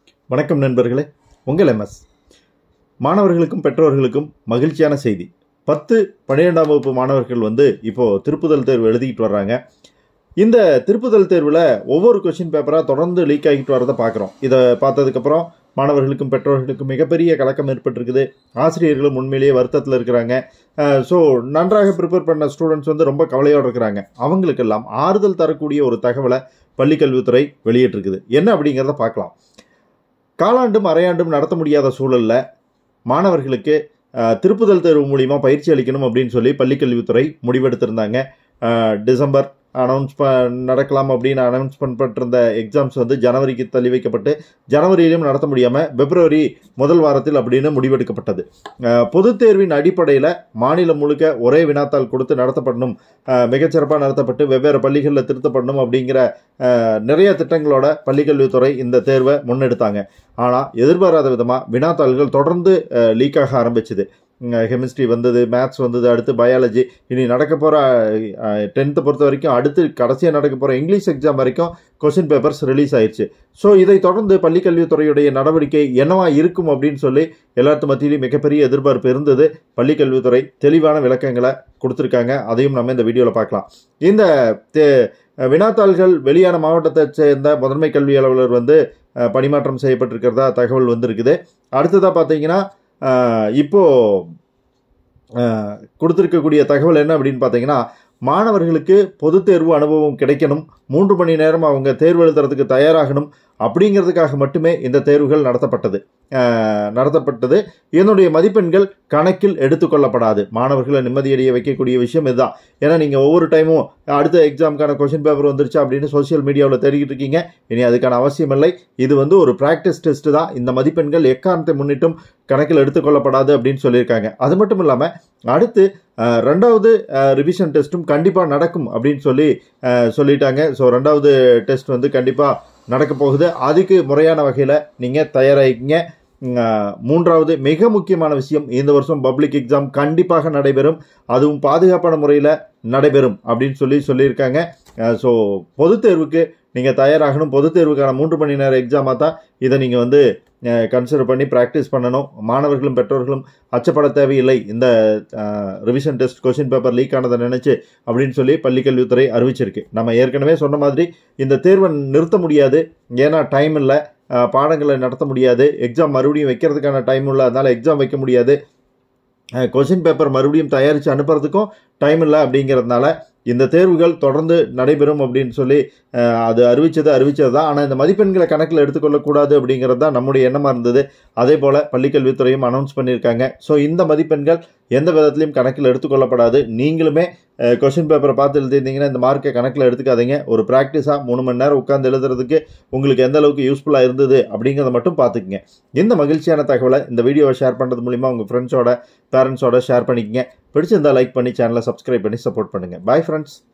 வணக்கம் நண்பர்களே உங்கள் எம்எஸ் மாணவர்களுக்கும் பெற்றோர்களுக்கும் மகிழ்ச்சியான செய்தி பத்து பன்னிரெண்டாம் வகுப்பு மாணவர்கள் வந்து இப்போது திருப்புதல் தேர்வு எழுதிக்கிட்டு வர்றாங்க இந்த திருப்புதல் தேர்வில் ஒவ்வொரு கொஷின் பேப்பராக தொடர்ந்து லீக் ஆகிட்டு வரதை பார்க்குறோம் இதை பார்த்ததுக்கப்புறம் மாணவர்களுக்கும் பெற்றோர்களுக்கும் மிகப்பெரிய கலக்கம் ஏற்பட்டிருக்குது ஆசிரியர்களும் உண்மையிலேயே வருத்தத்தில் இருக்கிறாங்க ஸோ நன்றாக ப்ரிப்பேர் பண்ண ஸ்டூடெண்ட்ஸ் வந்து ரொம்ப கவலையோடு இருக்கிறாங்க அவங்களுக்கெல்லாம் ஆறுதல் தரக்கூடிய ஒரு தகவலை பள்ளிக்கல்வித்துறை வெளியிட்டிருக்குது என்ன அப்படிங்கிறத பார்க்கலாம் காலாண்டும் அரையாண்டும் நடத்த முடியாத சூழலில் மாணவர்களுக்கு அஹ், திருப்புதல் தேர்வு மூலிமா பயிற்சி அளிக்கணும் அப்படின்னு சொல்லி பள்ளிக்கல்வித்துறை முடிவெடுத்திருந்தாங்க அஹ், டிசம்பர் அனௌன்ஸ் ப நடக்கலாம் அப்படின்னு அனௌன்ஸ் பண்ணப்பட்டிருந்த எக்ஸாம்ஸ் வந்து ஜனவரிக்கு தள்ளி வைக்கப்பட்டு ஜனவரியிலும் நடத்த முடியாமல் பிப்ரவரி முதல் வாரத்தில் அப்படின்னு முடிவெடுக்கப்பட்டது அஹ், பொதுத் தேர்வின் அடிப்படையில் மாநிலம் முழுக்க ஒரே வினாத்தாள் கொடுத்து நடத்தப்படணும் அஹ், மிகச்சிறப்பாக நடத்தப்பட்டு வெவ்வேறு பள்ளிகளில் திருத்தப்படணும் அப்படிங்கிற அஹ், நிறைய திட்டங்களோட பள்ளிக்கல்வித்துறை இந்த தேர்வை முன்னெடுத்தாங்க ஆனால் எதிர்பாராத விதமாக வினாத்தாள்கள் தொடர்ந்து லீக் ஆக ஆரம்பிச்சுது கெமிஸ்ட்ரி வந்தது மேத்ஸ் வந்தது அடுத்து பயாலஜி இனி நடக்க போகிற டென்த்தை பொறுத்த வரைக்கும் அடுத்து கடைசியாக நடக்க போகிற இங்கிலீஷ் எக்ஸாம் வரைக்கும் கொஷின் பேப்பர்ஸ் ரிலீஸ் ஆயிடுச்சு ஸோ இதை தொடர்ந்து பள்ளிக்கல்வித்துறையுடைய நடவடிக்கை என்னவா இருக்கும் அப்படின்னு சொல்லி எல்லாத்து மத்தியிலும் மிகப்பெரிய எதிர்பார்ப்பு இருந்தது பள்ளிக்கல்வித்துறை தெளிவான விளக்கங்களை கொடுத்துருக்காங்க அதையும் நம்ம இந்த வீடியோவில் பார்க்கலாம் இந்த தே- வினாத்தாள்கள் வெளியான மாவட்டத்தை சேர்ந்த முதன்மை கல்வி அலுவலர் வந்து அஹ், பணிமாற்றம் செய்யப்பட்டிருக்கிறதா தகவல் வந்திருக்குது அடுத்ததாக பார்த்தீங்கன்னா அஹ், இப்போ அஹ், கொடுத்திருக்கக்கூடிய தகவல் என்ன அப்படின்னு பார்த்தீங்கன்னா மாணவர்களுக்கு பொதுத் தேர்வு அனுபவம் கிடைக்கணும் மூன்று மணி நேரம் அவங்க தேர்வு எழுதுறதுக்கு தயாராகணும் அப்படிங்கிறதுக்காக மட்டுமே இந்த தேர்வுகள் நடத்தப்பட்டது அஹ், நடத்தப்பட்டது இதனுடைய மதிப்பெண்கள் கணக்கில் எடுத்துக்கொள்ளப்படாது மாணவர்களை நிம்மதியடைய வைக்கக்கூடிய விஷயம் இதுதான் ஏன்னா நீங்கள் ஒவ்வொரு டைமும் அடுத்த எக்ஸாமுக்கான கொஷின் பேப்பர் வந்துருச்சு அப்படின்னு சோஷியல் மீடியாவில் தேடிக்கிட்டு இருக்கீங்க இனி அதுக்கான அவசியம் இல்லை இது வந்து ஒரு ப்ராக்டிஸ் டெஸ்ட் தான் இந்த மதிப்பெண்கள் எக்காரணத்தை முன்னிட்டும் கணக்கில் எடுத்துக்கொள்ளப்படாது அப்படின்னு சொல்லியிருக்காங்க அது மட்டும் இல்லாமல் அடுத்து அஹ், ரெண்டாவது ரிவிஷன் டெஸ்ட்டும் கண்டிப்பாக நடக்கும் அப்படின்னு சொல்லி அஹ், சொல்லிட்டாங்க ஸோ ரெண்டாவது டெஸ்ட் வந்து கண்டிப்பாக நடக்க போகுது அதுக்கு முறையான வகையில் நீங்கள் தயாராகிங்க உம், அஹ், மூன்றாவது மிக முக்கியமான விஷயம் இந்த வருஷம் பப்ளிக் எக்ஸாம் கண்டிப்பாக நடைபெறும் அதுவும் பாதுகாப்பான முறையில் நடைபெறும் அப்படின்னு சொல்லி சொல்லியிருக்காங்க ஸோ பொதுத் தேர்வுக்கு நீங்கள் தயாராகணும் பொதுத் தேர்வுக்கான மூன்று மணி நேர எக்ஸாமாக தான் இதை நீங்கள் வந்து கன்சிடர் பண்ணி ப்ராக்டிஸ் பண்ணணும் மாணவர்களும் பெற்றோர்களும் அச்சப்பட தேவையில்லை இந்த revision test question paper leak ஆனதை நினைச்சு அப்படின்னு சொல்லி பள்ளிக்கல்வித்துறை அறிவிச்சிருக்கு நம்ம ஏற்கனவே சொன்ன மாதிரி இந்த தேர்வை நிறுத்த முடியாது ஏன்னா டைம் இல்லை பாடங்களை நடத்த முடியாது எக்ஸாம் மறுபடியும் வைக்கிறதுக்கான டைம் இல்லை அதனால் எக்ஸாம் வைக்க முடியாது கொஷின் பேப்பர் மறுபடியும் தயாரித்து அனுப்புறதுக்கும் டைம் இல்லை அப்படிங்கிறதுனால இந்த தேர்வுகள் தொடர்ந்து நடைபெறும் அப்படின்னு சொல்லி அஹ், அது அறிவிச்சது அறிவிச்சது தான் ஆனால் இந்த மதிப்பெண்களை கணக்கில் எடுத்துக்கொள்ளக்கூடாது அப்படிங்கிறது தான் நம்முடைய எண்ணமாக இருந்தது அதே போல் பள்ளிக்கல்வித்துறையும் அனௌன்ஸ் பண்ணியிருக்காங்க ஸோ இந்த மதிப்பெண்கள் எந்த விதத்திலையும் கணக்கில் எடுத்துக்கொள்ளப்படாது நீங்களுமே கொஷின் பேப்பரை பார்த்து எழுதியிருந்தீங்கன்னா இந்த மார்க்கை கணக்கில் எடுத்துக்காதீங்க ஒரு ப்ராக்டிஸாக மூணு மணி நேரம் உட்காந்து எழுதுறதுக்கு உங்களுக்கு எந்த அளவுக்கு யூஸ்ஃபுல்லாக இருந்தது அப்படிங்கிறத மட்டும் பார்த்துக்குங்க இந்த மகிழ்ச்சியான தகவலை இந்த வீடியோவை ஷேர் பண்ணுறது மூலிமா உங்கள் ஃப்ரெண்ட்ஸோட பேரண்ட்ஸோட ஷேர் பண்ணிக்கங்க பிடிச்சிருந்தா லைக் பண்ணி சேனலை சப்ஸ்கிரைப் பண்ணி சப்போர்ட் பண்ணுங்கள் பாய் ஃப்ரெண்ட்ஸ்